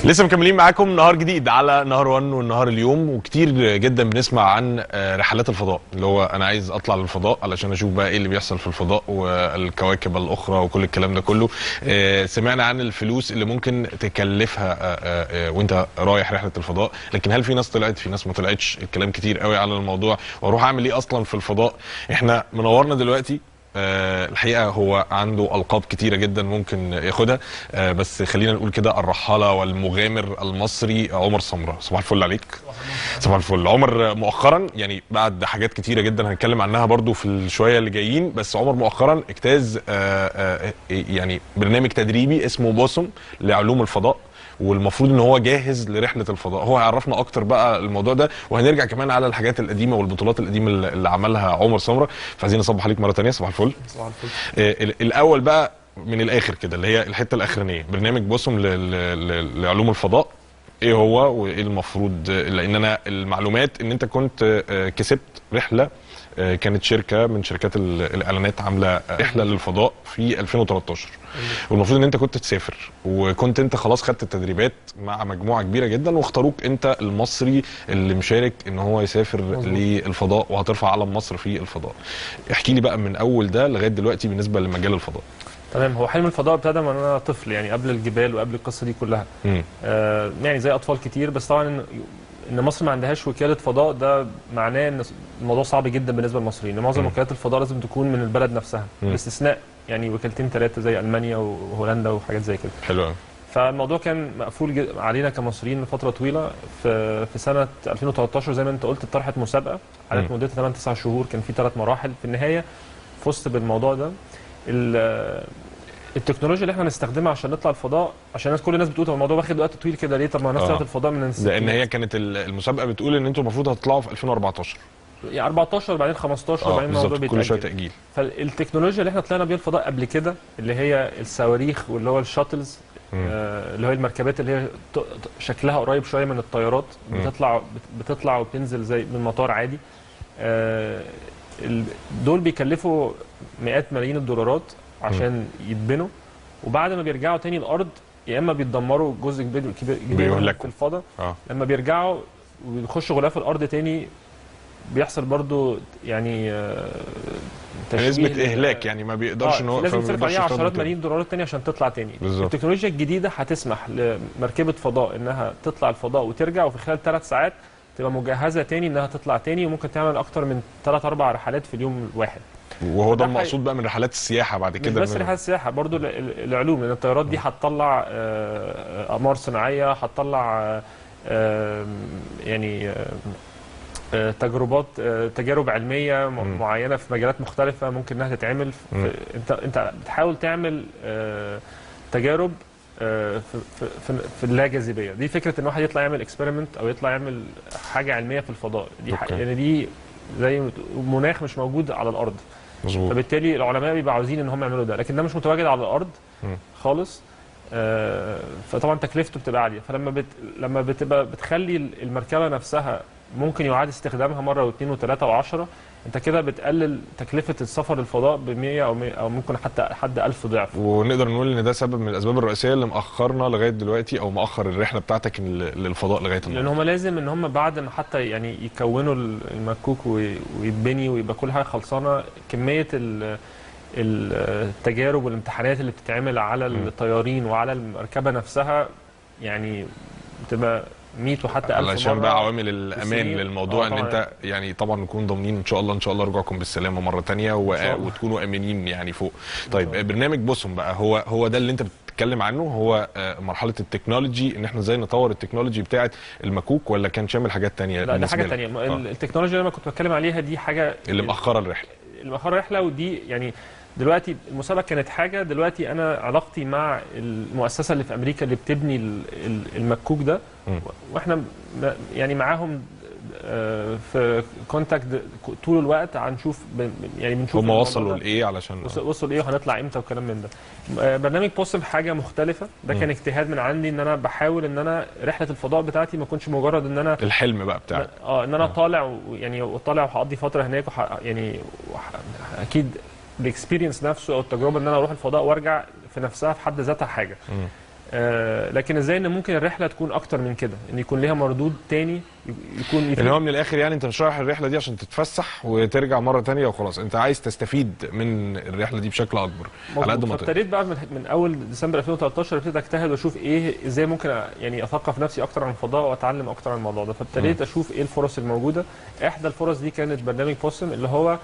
لسه مكملين معاكم نهار جديد على نهار 1 والنهار اليوم وكتير جدا بنسمع عن آه، رحلات الفضاء اللي هو انا عايز اطلع للفضاء علشان اشوف بقى ايه اللي بيحصل في الفضاء والكواكب الاخرى وكل الكلام ده كله آه، سمعنا عن الفلوس اللي ممكن تكلفها آه، آه، آه، وانت رايح رحله الفضاء لكن هل في ناس طلعت في ناس ما طلعتش الكلام كتير قوي على الموضوع واروح اعمل ايه اصلا في الفضاء احنا منورنا دلوقتي آه، الحقيقه هو عنده القاب كتيره جدا ممكن ياخدها آه، بس خلينا نقول كده الرحاله والمغامر المصري عمر سمره صباح الفل عليك صباح الفل عمر مؤخرا يعني بعد حاجات كتيره جدا هنتكلم عنها برضو في الشويه اللي جايين بس عمر مؤخرا اجتاز آه، آه، يعني برنامج تدريبي اسمه بوسم لعلوم الفضاء والمفروض ان هو جاهز لرحله الفضاء هو هيعرفنا اكتر بقى الموضوع ده وهنرجع كمان على الحاجات القديمه والبطولات القديمه اللي اللي عملها عمر سمره فعايزين نصبح عليك مره تانية صباح الفل صباح الفل آه، ال- الاول بقى من الاخر كده اللي هي الحته الاخرانيه برنامج بوسم ل- ل- ل- لعلوم الفضاء ايه هو وايه المفروض لان انا المعلومات ان انت كنت آه، كسبت رحله آه، كانت شركه من شركات ال- الاعلانات عامله رحله للفضاء في 2013 والمفروض ان انت كنت تسافر وكنت انت خلاص خدت التدريبات مع مجموعه كبيره جدا واختاروك انت المصري اللي مشارك ان هو يسافر مظبوط. للفضاء وهترفع علم مصر في الفضاء احكي لي بقى من اول ده لغايه دلوقتي بالنسبه لمجال الفضاء تمام هو حلم الفضاء ابتدى من انا طفل يعني قبل الجبال وقبل القصه دي كلها مم. آه يعني زي اطفال كتير بس طبعا ان ان مصر ما عندهاش وكاله فضاء ده معناه ان الموضوع صعب جدا بالنسبه للمصريين لان معظم مم. وكالات الفضاء لازم تكون من البلد نفسها مم. باستثناء يعني وكالتين ثلاثه زي المانيا وهولندا وحاجات زي كده حلو قوي فالموضوع كان مقفول جد- علينا كمصريين لفتره طويله في في سنه 2013 زي ما انت قلت اتطرحت مسابقه قعدت مم. مدتها 8 9 شهور كان في ثلاث مراحل في النهايه فزت بالموضوع ده ال- التكنولوجيا اللي احنا نستخدمها عشان نطلع الفضاء عشان الناس كل الناس بتقول طب الموضوع واخد وقت طويل كده ليه طب ما الناس آه. طلعت الفضاء من لان الستينات. هي كانت ال- المسابقه بتقول ان انتوا المفروض هتطلعوا في 2014 يعني 14 بعدين 15 اه بعدين الموضوع بالظبط كل شويه بيتأجل تاجيل فالتكنولوجيا اللي احنا طلعنا بيها الفضاء قبل كده اللي هي الصواريخ واللي هو الشاتلز مم. آه، اللي هو المركبات اللي هي ت- ت- شكلها قريب شويه من الطيارات مم. بتطلع بت- بتطلع وبتنزل زي من مطار عادي آه، ال- دول بيكلفوا مئات ملايين الدولارات عشان يتبنوا وبعد ما بيرجعوا تاني الارض يا اما بيتدمروا جزء كبير كبير كبير منهم بيهلكوا. في الفضاء اه لما بيرجعوا ويخشوا غلاف الارض تاني بيحصل برضو يعني آه، تشويه نسبه لل- اهلاك يعني ما بيقدرش ان هو لازم فما يصرف بيقدرش عليها يستخدم عشرات تاني. ملايين دولارات تاني عشان تطلع تاني بالظبط. التكنولوجيا الجديده هتسمح لمركبه فضاء انها تطلع الفضاء وترجع وفي خلال ثلاث ساعات تبقى مجهزه تاني انها تطلع تاني وممكن تعمل اكتر من ثلاث اربع رحلات في اليوم الواحد وهو ده ده حقيقي. المقصود بقى من رحلات السياحه بعد مش كده بس إن- رحلات السياحه برضو ال- ال- العلوم لان الطيارات دي هتطلع آه، اقمار صناعيه هتطلع آه، آه، يعني آه، آه، تجربات آه، تجارب علميه م- مم. معينه في مجالات مختلفه ممكن انها تتعمل مم. في انت انت بتحاول تعمل آه، تجارب آه، في في في, في اللا جاذبيه دي فكره ان واحد يطلع يعمل اكسبيرمنت او يطلع يعمل حاجه علميه في الفضاء دي ح- أوكي. يعني دي زي ما تقول مناخ مش موجود على الارض مظبوط فبالتالي العلماء بيبقوا عاوزين ان هم يعملوا ده لكن ده مش متواجد على الارض مم. خالص آه، فطبعا تكلفته بتبقى عاليه فلما بت... لما بتبقى بتخلي المركبه نفسها ممكن يعاد استخدامها مره واثنين وثلاثه وعشرة انت كده بتقلل تكلفه السفر للفضاء ب 100 او 100 او ممكن حتى حد 1000 ضعف ونقدر نقول ان ده سبب من الاسباب الرئيسيه اللي مأخرنا لغايه دلوقتي او مأخر الرحله بتاعتك ال- للفضاء لغايه لان النهارده هم لازم ان هم بعد ما حتى يعني يكونوا المكوك وي- ويتبني ويبقى كل حاجه خلصانه كميه ال- ال- التجارب والامتحانات اللي بتتعمل على مم. الطيارين وعلى المركبه نفسها يعني بتبقى 100 وحتى 1000 علشان مرة بقى عوامل الامان بالسنين. للموضوع آه ان طبعاً. انت يعني طبعا نكون ضامنين ان شاء الله ان شاء الله رجوعكم بالسلامه مره تانية و... شاء الله. وتكونوا امنين يعني فوق شاء طيب الله. برنامج بوسم بقى هو هو ده اللي انت بتتكلم عنه هو آه، مرحله التكنولوجي ان احنا ازاي نطور التكنولوجي بتاعه المكوك ولا كان شامل حاجات تانية لا ده بالنسبة حاجه لك؟ ثانيه آه. التكنولوجيا اللي انا كنت بتكلم عليها دي حاجه اللي مأخره الرحله المؤخرة رحله ودي يعني دلوقتي المسابقه كانت حاجه دلوقتي انا علاقتي مع المؤسسه اللي في امريكا اللي بتبني ال- ال- المكوك ده مم. واحنا م- يعني معاهم آه، في كونتاكت طول الوقت هنشوف ب- يعني بنشوف هم الموضوع وصلوا ده. لايه علشان وص- وصلوا ايه وهنطلع امتى والكلام من ده آه، برنامج بوسم حاجه مختلفه ده كان مم. اجتهاد من عندي ان انا بحاول ان انا رحله الفضاء بتاعتي ما تكونش مجرد ان انا الحلم بقى بتاعك اه ان انا آه. طالع و- يعني وطالع وهقضي فتره هناك وح يعني وح اكيد الاكسبيرينس نفسه او التجربه ان انا اروح الفضاء وارجع في نفسها في حد ذاتها حاجه مم. آه لكن ازاي ان ممكن الرحله تكون اكتر من كده ان يكون ليها مردود تاني ي- يكون يفيد اللي هو من الاخر يعني انت مش رايح الرحله دي عشان تتفسح وترجع مره تانية وخلاص انت عايز تستفيد من الرحله دي بشكل اكبر على قد مظبوط. ما تقدر فابتديت بقى من, من اول ديسمبر 2013 ابتديت اجتهد واشوف ايه ازاي ممكن أ- يعني اثقف نفسي اكتر عن الفضاء واتعلم اكتر عن الموضوع ده فابتديت اشوف ايه الفرص الموجوده احدى الفرص دي كانت برنامج بوسم اللي هو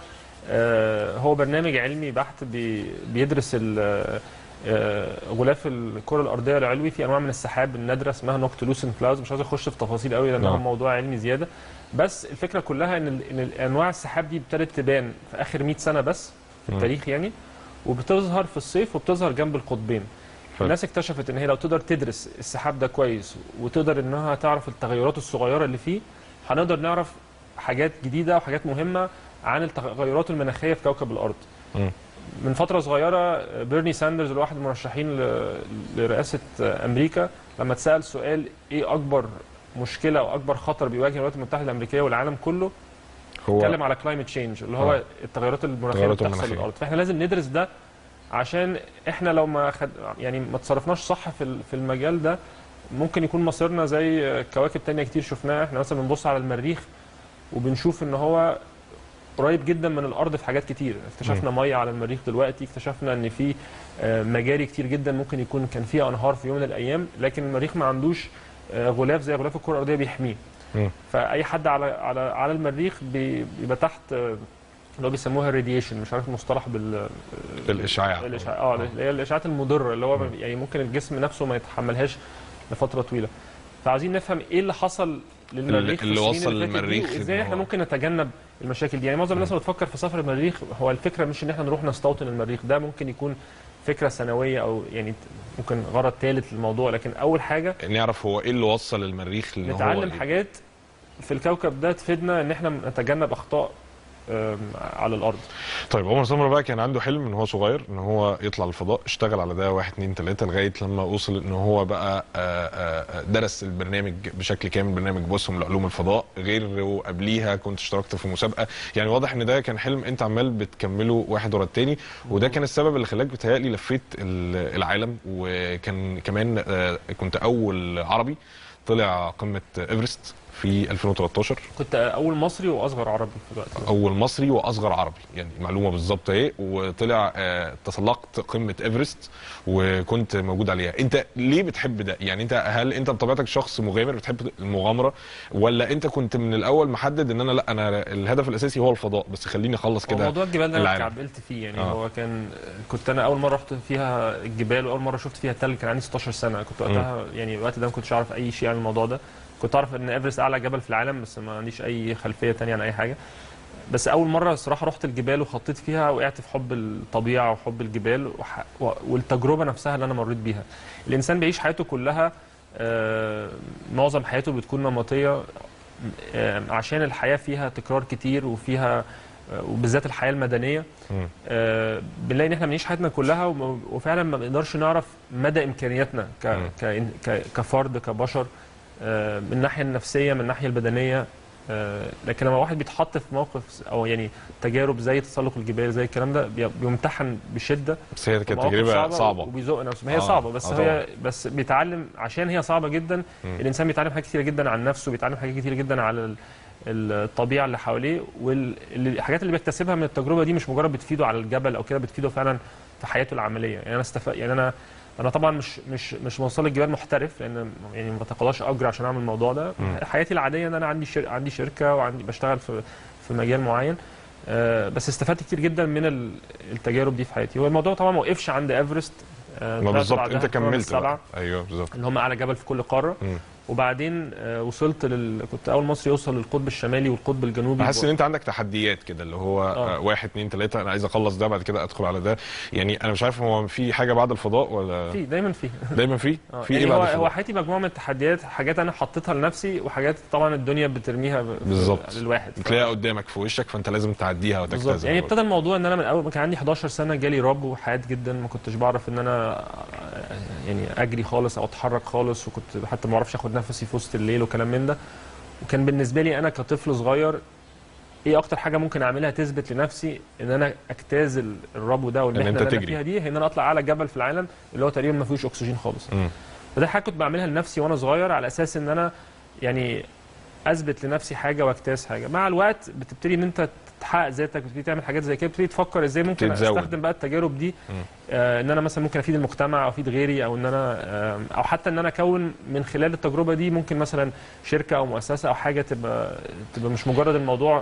آه هو برنامج علمي بحت بي بيدرس ال- آه، غلاف الكره الارضيه العلوي في انواع من السحاب النادره اسمها نوكتلوسن كلاودز مش عايز اخش في تفاصيل قوي لان هو نعم. موضوع علمي زياده بس الفكره كلها ان ال- ان انواع السحاب دي ابتدت تبان في اخر 100 سنه بس في مم. التاريخ يعني وبتظهر في الصيف وبتظهر جنب القطبين حلو. الناس اكتشفت ان هي لو تقدر تدرس السحاب ده كويس وتقدر انها تعرف التغيرات الصغيره اللي فيه هنقدر نعرف حاجات جديده وحاجات مهمه عن التغيرات المناخيه في كوكب الارض مم. من فتره صغيره بيرني ساندرز اللي هو واحد من المرشحين ل- لرئاسه امريكا لما اتسال سؤال ايه اكبر مشكله او اكبر خطر بيواجه الولايات المتحده الامريكيه والعالم كله هو اتكلم على كلايمت تشينج اللي هو آه. التغيرات المناخيه اللي التغيرات بتحصل المناخية. للارض فاحنا لازم ندرس ده عشان احنا لو ما خد يعني ما تصرفناش صح في ال- في المجال ده ممكن يكون مصيرنا زي كواكب تانية كتير شفناها احنا مثلا بنبص على المريخ وبنشوف ان هو قريب جدا من الارض في حاجات كتير اكتشفنا ميه على المريخ دلوقتي اكتشفنا ان في آه، مجاري كتير جدا ممكن يكون كان فيها انهار في يوم من الايام لكن المريخ ما عندوش آه، غلاف زي غلاف الكره الارضيه بيحميه مم. فاي حد على على على المريخ بي- بيبقى تحت آه، اللي هو بيسموها الراديشن مش عارف المصطلح بال الاشعاع الاشعاع اه اللي هي الاشعاعات المضره اللي هو يعني ممكن الجسم نفسه ما يتحملهاش لفتره طويله فعايزين نفهم ايه اللي حصل للمريخ في اللي السنين وصل اللي فاتت دي للمريخ إن وازاي احنا هو- ممكن نتجنب المشاكل دي يعني معظم الناس اللي بتفكر في سفر المريخ هو الفكره مش ان احنا نروح نستوطن المريخ ده ممكن يكون فكره سنويه او يعني ممكن غرض ثالث للموضوع لكن اول حاجه نعرف هو ايه اللي وصل المريخ لان هو نتعلم إيه؟ حاجات في الكوكب ده تفيدنا ان احنا نتجنب اخطاء آم، على الارض طيب عمر سمرة بقى كان عنده حلم ان هو صغير ان هو يطلع الفضاء اشتغل على ده واحد اتنين تلاته لغايه لما وصل ان هو بقى آه، آه، درس البرنامج بشكل كامل برنامج بوسم لعلوم الفضاء غير وقبليها كنت اشتركت في مسابقه يعني واضح ان ده كان حلم انت عمال بتكمله واحد ورا التاني وده كان السبب اللي خلاك بتهيألي لفيت ال- العالم وكان كمان آه، كنت اول عربي طلع قمه ايفرست في 2013 كنت اول مصري واصغر عربي في الوقت ده اول مصري واصغر عربي يعني معلومه بالظبط اهي وطلع آه، تسلقت قمه ايفرست وكنت موجود عليها انت ليه بتحب ده يعني انت هل انت بطبيعتك شخص مغامر بتحب المغامره ولا انت كنت من الاول محدد ان انا لا انا الهدف الاساسي هو الفضاء بس خليني اخلص هو كده موضوع الجبال ده انا العالم. اتكعبلت فيه يعني آه. هو كان كنت انا اول مره رحت فيها الجبال واول مره شفت فيها تلج كان عندي 16 سنه كنت وقتها يعني الوقت ده ما كنتش اعرف اي شيء عن الموضوع ده كنت اعرف ان ايفرست اعلى جبل في العالم بس ما عنديش اي خلفيه تانية عن اي حاجه بس اول مره الصراحه رحت الجبال وخطيت فيها وقعت في حب الطبيعه وحب الجبال وح... و- والتجربه نفسها اللي انا مريت بيها الانسان بيعيش حياته كلها آه، معظم حياته بتكون نمطيه آه، عشان الحياه فيها تكرار كتير وفيها آه، وبالذات الحياه المدنيه مم. آه، بنلاقي ان احنا بنعيش حياتنا كلها وم- وفعلا ما بنقدرش نعرف مدى امكانياتنا ك... مم. ك... ك... كفرد كبشر آه، من الناحيه النفسيه من الناحيه البدنيه آه، لكن لما واحد بيتحط في موقف او يعني تجارب زي تسلق الجبال زي الكلام ده بي- بيمتحن بشده بس هي كانت ومواقف تجربه صعبه وبيزق نفسه ما هي آه، صعبه بس آه هي بس بيتعلم عشان هي صعبه جدا مم. الانسان بيتعلم حاجات كتيره جدا عن نفسه بيتعلم حاجات كتيره جدا على ال- الطبيعه اللي حواليه والحاجات اللي بيكتسبها من التجربه دي مش مجرد بتفيده على الجبل او كده بتفيده فعلا في حياته العمليه يعني انا استف... يعني انا انا طبعا مش مش مش موصل الجبال محترف لان يعني ما بتقاضاش اجر عشان اعمل الموضوع ده مم. حياتي العاديه ان انا عندي شر... عندي شركه وعندي بشتغل في في مجال معين آه، بس استفدت كتير جدا من ال- التجارب دي في حياتي والموضوع طبعا ما وقفش عند ايفرست آه، ما طلعت بالظبط بعدها انت القمم كملت السبعه بقى. ايوه بالظبط اللي هم اعلى جبل في كل قاره مم. وبعدين آه، وصلت لل... كنت اول مصري يوصل للقطب الشمالي والقطب الجنوبي بحس ان انت عندك تحديات كده اللي هو آه. آه. واحد اتنين تلاته انا عايز اخلص ده بعد كده ادخل على ده يعني انا مش عارف هو في حاجه بعد الفضاء ولا في دايما في دايما في آه، في يعني ايه هو بعد هو الفضاء حياتي مجموعه من التحديات حاجات انا حطيتها لنفسي وحاجات طبعا الدنيا بترميها ب... بالظبط. للواحد ف- بتلاقيها قدامك في وشك فانت لازم تعديها بالظبط وتجتازها يعني ابتدى الموضوع ان انا من اول ما كان عندي 11 سنه جالي رب وحاد جدا ما كنتش بعرف ان انا يعني اجري خالص او اتحرك خالص وكنت حتى ما بعرفش اخد نفسي في وسط الليل وكلام من ده وكان بالنسبه لي انا كطفل صغير ايه اكتر حاجه ممكن اعملها تثبت لنفسي ان انا اجتاز ال- الربو ده والمحنه إن أنت اللي انا تجري. فيها دي هي ان انا اطلع اعلى جبل في العالم اللي هو تقريبا ما فيهوش اكسجين خالص مم. فده حاجه كنت بعملها لنفسي وانا صغير على اساس ان انا يعني اثبت لنفسي حاجه واجتاز حاجه مع الوقت بتبتدي ان انت تحقق ذاتك بتبتدي تعمل حاجات زي كده بتبتدي تفكر ازاي ممكن تتزود. استخدم بقى التجارب دي آه ان انا مثلا ممكن افيد المجتمع او افيد غيري او ان انا آه او حتى ان انا اكون من خلال التجربه دي ممكن مثلا شركه او مؤسسه او حاجه تبقى تبقى مش مجرد الموضوع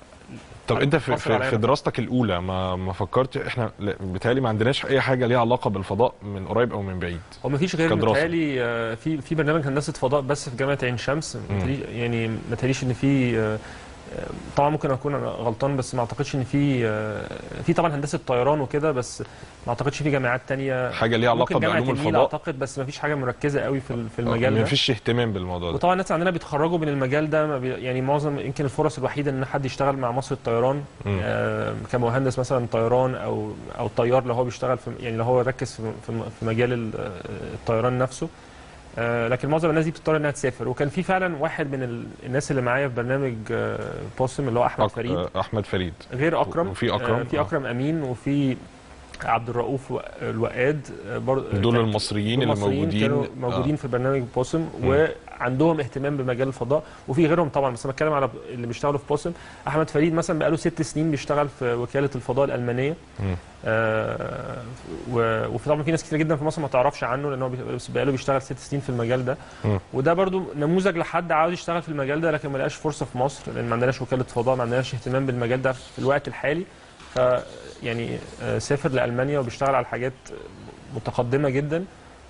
طب انت في, مصر في, علينا. في دراستك الاولى ما ما فكرت احنا لا، بيتهيألي ما عندناش اي حاجه ليها علاقه بالفضاء من قريب او من بعيد هو مفيش غير كدراسة. متهيألي آه، في في برنامج هندسه فضاء بس في جامعه عين شمس متهيألي- يعني ما تهيأليش ان في آه، آه، طبعا ممكن اكون أنا غلطان بس ما اعتقدش ان في آه، في طبعا هندسه طيران وكده بس ما اعتقدش في جامعات تانية حاجه ليها ممكن علاقه جامعه بعلوم النيل الفضاء اعتقد بس ما فيش حاجه مركزه قوي في ال- في المجال ما ده فيش اهتمام بالموضوع ده وطبعا الناس عندنا بيتخرجوا من المجال ده ما بي يعني معظم يمكن الفرص الوحيده ان حد يشتغل مع مصر الطيران مم. آه كمهندس مثلا طيران او او طيار لو هو بيشتغل في يعني لو هو ركز في في في مجال ال- آه، الطيران نفسه آه لكن معظم الناس دي بتضطر انها تسافر وكان في فعلا واحد من ال- الناس اللي معايا في برنامج آه بوسم اللي هو احمد أك- فريد آه، احمد فريد غير اكرم وفي أكرم، آه في آه. اكرم امين وفي عبد الرؤوف و- الوقاد آه، برضه دول المصريين اللي المصريين موجودين كانوا موجودين في برنامج بوسم وعندهم اهتمام بمجال الفضاء وفي غيرهم طبعا بس انا بتكلم على اللي بيشتغلوا في بوسم احمد فريد مثلا بقاله ست سنين بيشتغل في وكاله الفضاء الالمانيه مم. آه و- وفي طبعا في ناس كتير جدا في مصر ما تعرفش عنه لان هو بي- بس بقاله بيشتغل ست سنين في المجال ده مم. وده برضو نموذج لحد عاوز يشتغل في المجال ده لكن ما لقاش فرصه في مصر لان ما عندناش وكاله فضاء ما عندناش اهتمام بالمجال ده في الوقت الحالي ف يعني آه، سافر لالمانيا وبيشتغل على حاجات متقدمه جدا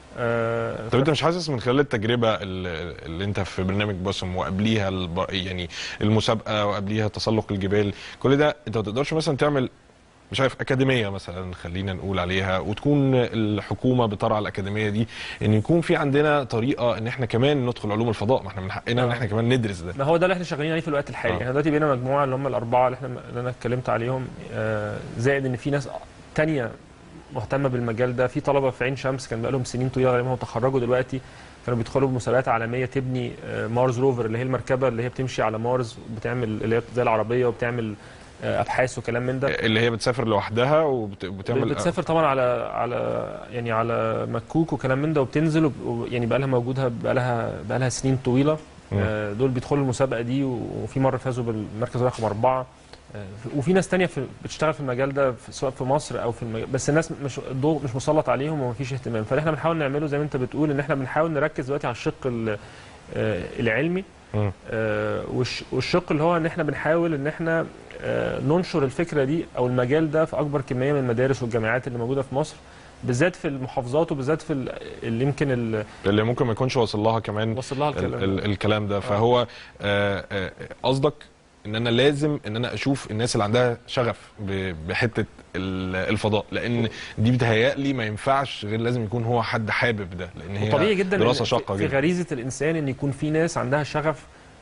آه، طب انت مش حاسس من خلال التجربه اللي, اللي انت في برنامج باسم وقبليها الب... يعني المسابقه وقبليها تسلق الجبال كل ده انت ما تقدرش مثلا تعمل مش عارف اكاديميه مثلا خلينا نقول عليها وتكون الحكومه بترعى الاكاديميه دي ان يكون في عندنا طريقه ان احنا كمان ندخل علوم الفضاء ما احنا من حقنا ان آه. احنا كمان ندرس ده ما هو ده اللي احنا شغالين عليه في الوقت الحالي آه. احنا دلوقتي بقينا مجموعه اللي هم الاربعه اللي احنا اللي انا اتكلمت عليهم آه، زائد ان في ناس تانية مهتمه بالمجال ده في طلبه في عين شمس كان بقالهم سنين طويله غالبا هم تخرجوا دلوقتي كانوا بيدخلوا بمسابقات عالميه تبني آه، مارس روفر اللي هي المركبه اللي هي بتمشي على مارس بتعمل اللي هي زي العربيه وبتعمل آه، ابحاث وكلام من ده اللي هي بتسافر لوحدها وبتعمل بتسافر طبعا على على يعني على مكوك وكلام من ده وبتنزل وب- و- يعني بقى لها موجوده بقى لها بقى لها سنين طويله مم. آه، دول بيدخلوا المسابقه دي وفي مره فازوا بالمركز رقم اربعه آه، وفي ناس تانية في بتشتغل في المجال ده في سواء في مصر او في المجال بس الناس مش الضوء مش مسلط عليهم ومفيش اهتمام فاللي احنا بنحاول نعمله زي ما انت بتقول ان احنا بنحاول نركز دلوقتي على الشق ال- آه، العلمي مم. آه، والش- والشق اللي هو ان احنا بنحاول ان احنا آه، ننشر الفكره دي او المجال ده في اكبر كميه من المدارس والجامعات اللي موجوده في مصر بالذات في المحافظات وبالذات في ال- اللي يمكن ال- اللي ممكن ما يكونش واصل لها كمان وصل لها ال الكلام ال الكلام ده فهو آه، آه، قصدك ان انا لازم ان انا اشوف الناس اللي عندها شغف ب- بحته ال- الفضاء لان دي بتهيألي ما ينفعش غير لازم يكون هو حد حابب ده لان هي طبيعي جدا دراسه إن شاقه في, في جدا غريزه الانسان ان يكون في ناس عندها شغف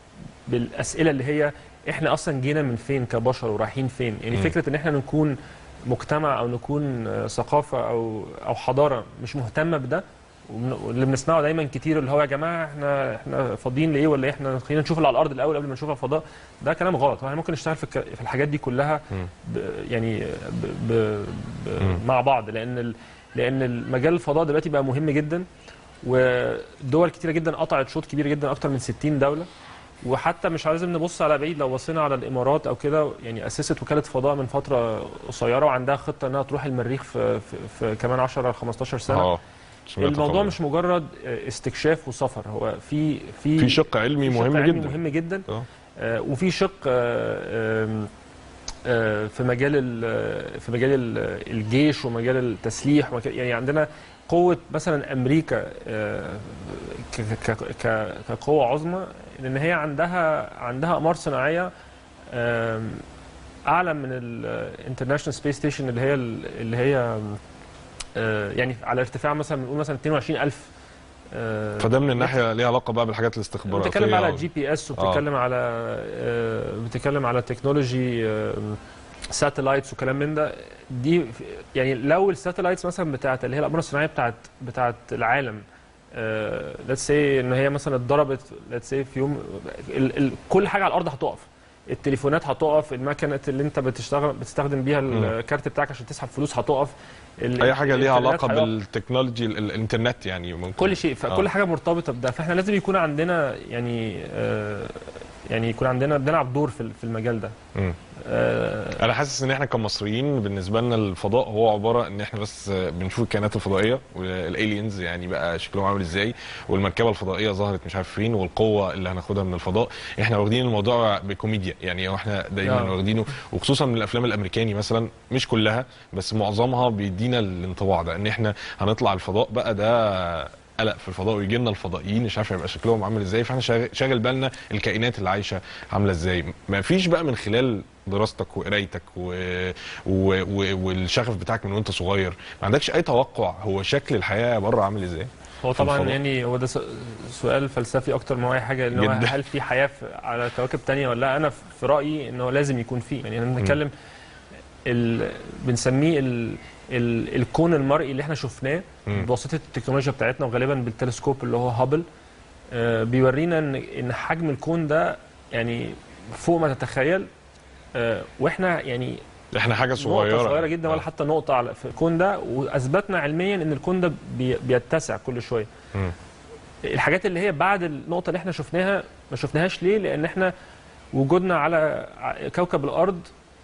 بالاسئله اللي هي احنا اصلا جينا من فين كبشر ورايحين فين يعني مم. فكره ان احنا نكون مجتمع او نكون آه، ثقافه او او حضاره مش مهتمه بده وبن- واللي بنسمعه دايما كتير اللي هو يا جماعه احنا احنا فاضيين لايه ولا احنا خلينا نشوف اللي على الارض الاول قبل ما نشوف على الفضاء ده كلام غلط احنا ممكن نشتغل في الك- في الحاجات دي كلها مم. ب يعني ب ب ب مم. مع بعض لان ال لان المجال الفضاء دلوقتي بقى مهم جدا ودول كتيره جدا قطعت شوط كبير جدا اكتر من 60 دوله وحتى مش لازم نبص على بعيد لو بصينا على الامارات او كده يعني اسست وكاله فضاء من فتره قصيره وعندها خطه انها تروح المريخ في, في, في كمان 10 15 سنه اه سمعت الموضوع طبعاً. مش مجرد استكشاف وسفر هو في في في شق علمي في شق مهم علمي جدا مهم جدا اه آه، وفي شق آه، آم، آه، في مجال ال- في مجال ال- الجيش ومجال التسليح ومجال- يعني عندنا قوة مثلا أمريكا آه، ك- ك- ك- كقوة عظمى لأن هي عندها عندها أقمار صناعية آم، أعلى من الانترناشونال سبيس ستيشن اللي هي اللي هي آه، يعني على ارتفاع مثلا بنقول مثلا 22000 آه، فده من الناحيه ليها علاقه بقى بالحاجات الاستخباراتيه بتتكلم على و- جي بي اس وبتتكلم على آه، بتتكلم على تكنولوجي ساتلايتس وكلام من ده دي يعني لو الساتلايتس مثلا بتاعت اللي هي الاقمار الصناعيه بتاعت بتاعت العالم ليتس سي ان هي مثلا اتضربت ليتس سي في يوم ال ال كل حاجه على الارض هتقف التليفونات هتقف المكنه اللي انت بتشتغل بتستخدم بيها مم. الكارت بتاعك عشان تسحب فلوس هتقف ال- اي حاجه ليها الإنترنت علاقه هيقف. بالتكنولوجي ال- الانترنت يعني ممكن كل شيء فكل آه. حاجه مرتبطه بده فاحنا لازم يكون عندنا يعني آه يعني يكون عندنا بنلعب دور في في المجال ده مم. آه انا حاسس ان احنا كمصريين بالنسبه لنا الفضاء هو عباره ان احنا بس بنشوف الكائنات الفضائيه والالينز يعني بقى شكلهم عامل ازاي والمركبه الفضائيه ظهرت مش عارف فين والقوه اللي هناخدها من الفضاء احنا واخدين الموضوع بكوميديا يعني هو احنا دايما آه. واخدينه وخصوصا من الافلام الامريكاني مثلا مش كلها بس معظمها بيدينا الانطباع ده ان احنا هنطلع الفضاء بقى ده قلق في الفضاء ويجي لنا الفضائيين مش عارف يبقى شكلهم عامل ازاي فاحنا شاغل- شاغل بالنا الكائنات اللي عايشه عامله ازاي ما فيش بقى من خلال دراستك وقرايتك و... و... و... والشغف بتاعك من وانت صغير ما عندكش اي توقع هو شكل الحياه بره عامل ازاي هو في طبعا الفضاء. يعني هو ده س- سؤال فلسفي اكتر ما هو اي حاجه ان هو جدا. هل في حياه في على كواكب تانية ولا لا انا في رايي ان هو لازم يكون فيه يعني احنا بنتكلم ال... بنسميه ال... ال... الكون المرئي اللي احنا شفناه مم. بواسطه التكنولوجيا بتاعتنا وغالبا بالتلسكوب اللي هو هابل آه، بيورينا ان ان حجم الكون ده يعني فوق ما تتخيل آه، واحنا يعني احنا حاجه نقطة صغيره صغيرة جدا ولا آه. حتى نقطة على في الكون ده واثبتنا علميا ان الكون ده بي- بيتسع كل شوية. مم. الحاجات اللي هي بعد النقطة اللي احنا شفناها ما شفناهاش ليه؟ لان احنا وجودنا على ع- كوكب الارض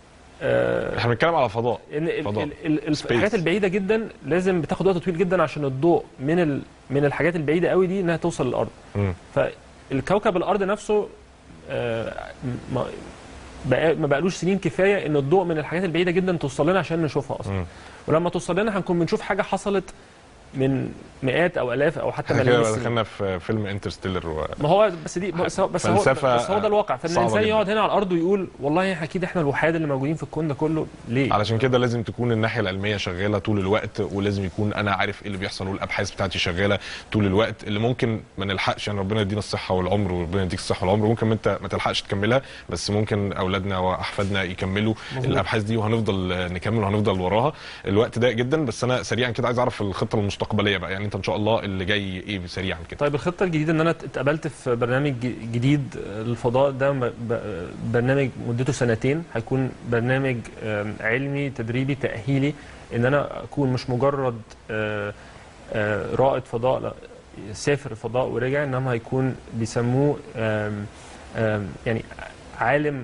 آه، احنا بنتكلم على فضاء ان ال- فضاء. ال- ال- Space. الحاجات البعيدة جدا لازم بتاخد وقت طويل جدا عشان الضوء من ال من الحاجات البعيدة قوي دي انها توصل للارض. مم. فالكوكب الارض نفسه آه، ما بقى ما بقالوش سنين كفايه ان الضوء من الحاجات البعيده جدا توصل لنا عشان نشوفها اصلا مم. ولما توصل لنا هنكون بنشوف حاجه حصلت من مئات او الاف او حتى احنا ملايين كده السنين دخلنا في فيلم انترستيلر و... ما هو بس دي بس هو بس هو, فلسفة بس هو ده الواقع فان صعبة الانسان جدا. يقعد هنا على الارض ويقول والله إحنا اكيد احنا الوحيد اللي موجودين في الكون ده كله ليه؟ علشان كده لازم تكون الناحيه العلميه شغاله طول الوقت ولازم يكون انا عارف ايه اللي بيحصل والابحاث بتاعتي شغاله طول الوقت اللي ممكن ما نلحقش يعني ربنا يدينا الصحه والعمر وربنا يديك الصحه والعمر ممكن ما انت ما تلحقش تكملها بس ممكن اولادنا واحفادنا يكملوا مظبوط. الابحاث دي وهنفضل آه، نكمل وهنفضل وراها الوقت ضيق جدا بس انا سريعا كده عايز اعرف الخطه المستقبليه بقى يعني انت ان شاء الله اللي جاي ايه سريعا كده طيب الخطه الجديده ان انا اتقابلت في برنامج ج- جديد للفضاء ده م- ب- برنامج مدته سنتين هيكون برنامج آم، علمي تدريبي تاهيلي ان انا اكون مش مجرد آه، آه، رائد فضاء لا سافر الفضاء ورجع انما هيكون بيسموه آم، آم، يعني عالم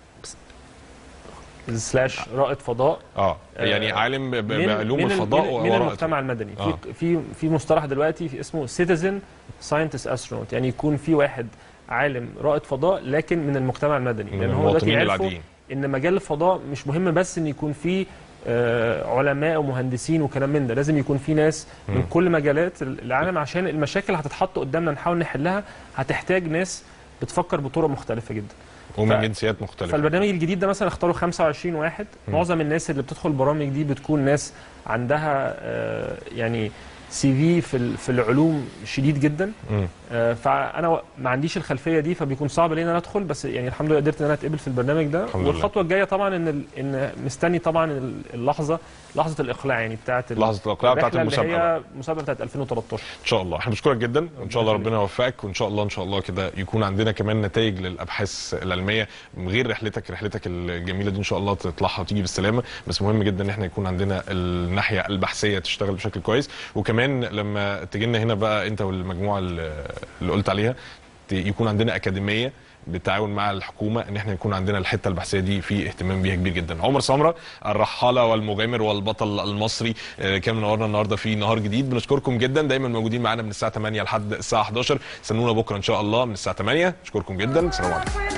سلاش رائد فضاء اه يعني آه، عالم ب- ب- من- بعلوم من ال- الفضاء من, من ورائد. المجتمع المدني آه. في في في مصطلح دلوقتي في اسمه سيتيزن ساينتست استرونوت يعني يكون في واحد عالم رائد فضاء لكن من المجتمع المدني من لان هو دلوقتي المواطنين عرفوا العاديين ان مجال الفضاء مش مهم بس ان يكون فيه آه، علماء ومهندسين وكلام من ده لازم يكون في ناس مم. من كل مجالات العالم عشان المشاكل اللي هتتحط قدامنا نحاول نحلها هتحتاج ناس بتفكر بطرق مختلفه جدا ومن ف- جنسيات مختلفه فالبرنامج الجديد ده مثلا اختاروا 25 واحد مم. معظم الناس اللي بتدخل البرامج دي بتكون ناس عندها آه، يعني سي في في ال- في العلوم شديد جدا مم. آه، فانا و- ما عنديش الخلفيه دي فبيكون صعب لي ان انا ادخل بس يعني الحمد لله قدرت ان انا اتقبل في البرنامج ده الحمد لله. والخطوه الجايه طبعا ان ال- ان مستني طبعا ال- اللحظه لحظه الاقلاع يعني بتاعه ال- لحظه الاقلاع بتاعت الرحلة اللي المسابقه بقى. هي المسابقه بتاعت 2013 ان شاء الله احنا بنشكرك جدا وان شاء الله ربنا ربنا يوفقك وان شاء الله ان شاء الله كده يكون عندنا كمان نتائج للابحاث العلميه من غير رحلتك رحلتك الجميله دي ان شاء الله تطلعها وتيجي بالسلامه بس مهم جدا ان احنا يكون عندنا الناحيه البحثيه تشتغل بشكل كويس وكمان لما تجي لنا هنا بقى انت والمجموعه اللي اللي قلت عليها ت- يكون عندنا اكاديميه بالتعاون مع الحكومه ان احنا يكون عندنا الحته البحثيه دي في اهتمام بيها كبير جدا عمر سمره الرحاله والمغامر والبطل المصري آه، كان منورنا النهارده في نهار جديد بنشكركم جدا دايما موجودين معانا من الساعه 8 لحد الساعه 11 استنونا بكره ان شاء الله من الساعه 8 اشكركم جدا السلام عليكم